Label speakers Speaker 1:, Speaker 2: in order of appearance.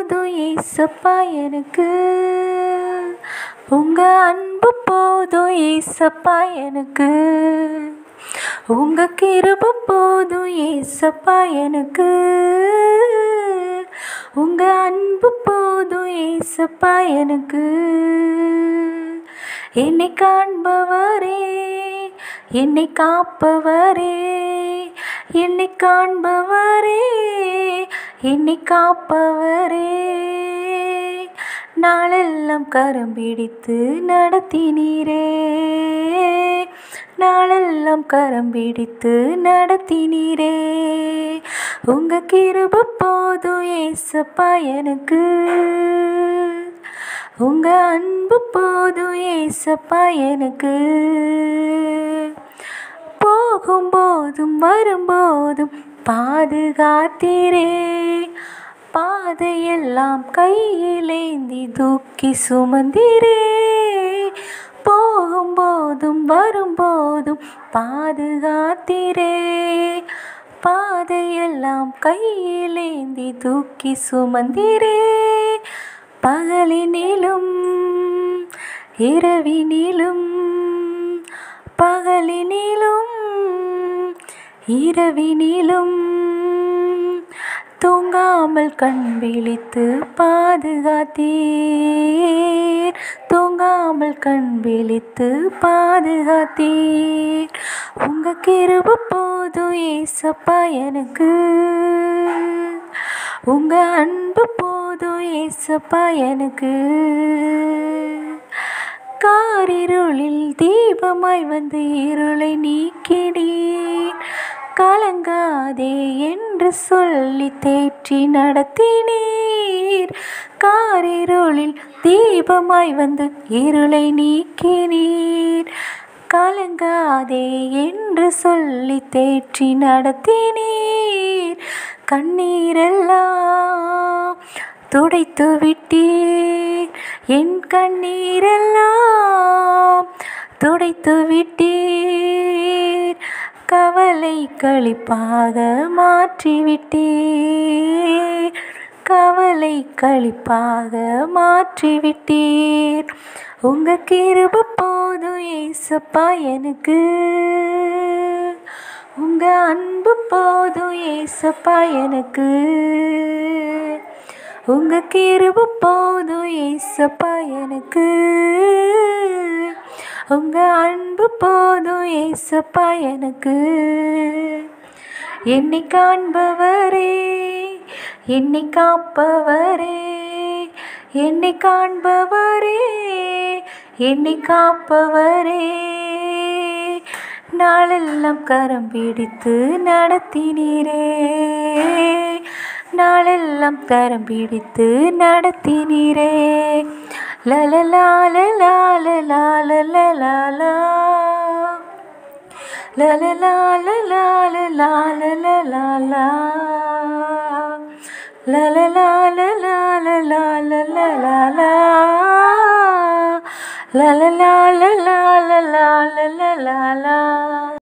Speaker 1: போதும் ஏசப்பா எனக்கு உங்க அன்பு போதும் ஏசப்பா எனக்கு உங்க கிருப போதும் ஏசப்பா எனக்கு உங்க அன்பு போதும் ஏசப்பா எனக்கு என்னை காண்பவரே என்னை காப்பவரே என்னை காண்பவரே என்னை காப்பவரே நாளெல்லாம் கரம் பிடித்து நடத்தினீரே நாளெல்லாம் கரம் பிடித்து நடத்தினீரே உங்க கிருப போதும் ஏசப்பா எனக்கு உங்க அன்பு போதும் ஏசப்பா எனக்கு போகும்போதும் வரும்போதும் பாதுகாத்தீரே பாதையெல்லாம் கையிலேந்தி தூக்கி சுமந்திரே போகும்போதும் வரும்போதும் பாதுகாத்தீரே பாதையெல்லாம் கையிலேந்தி தூக்கி சுமந்திரே பகலினிலும் இரவினிலும் பகலினிலும் இரவினிலும் தூங்காமல் கண் விழித்து பாதுகாத்தீர் தூங்காமல் கண் விழித்து பாதுகாத்தீர் உங்க கிருப போதும் ஏசப்பா எனக்கு உங்க அன்பு போதும் ஏசப்பா எனக்கு காரிருளில் தீபமாய் வந்து இருளை நீக்கினீர் கலங்காதே என்று சொல்லி தேற்றி நடத்தினீர் காரிருளில் தீபமாய் வந்து இருளை நீக்கினீர் கலங்காதே என்று சொல்லி தேற்றி நடத்தினீர் கண்ணீரெல்லாம் துடைத்து விட்டீர் என் கண்ணீரெல்லாம் துடைத்து விட்டீர் கவலை கழிப்பாக மாற்றிவிட்டீர் கவலை கழிப்பாக மாற்றிவிட்டீர் உங்க கிருப போதும் ஏசப்பா எனக்கு உங்க அன்பு போதும் ஏசப்பா எனக்கு உங்க கிருப போதும் ஏசப்பா எனக்கு உங்க அன்பு போதும் ஏசப்பா எனக்கு என்னை காண்பவரே என்னை காப்பவரே என்னை காண்பவரே என்னை காப்பவரே நாளெல்லாம் கரம் பிடித்து நடத்தினீரே நாளெல்லாம் கரம் பிடித்து நடத்தினீரே லலலால லால லால லால லலலால லால லால லால லலலால லால லால லால லலலால லால லால லால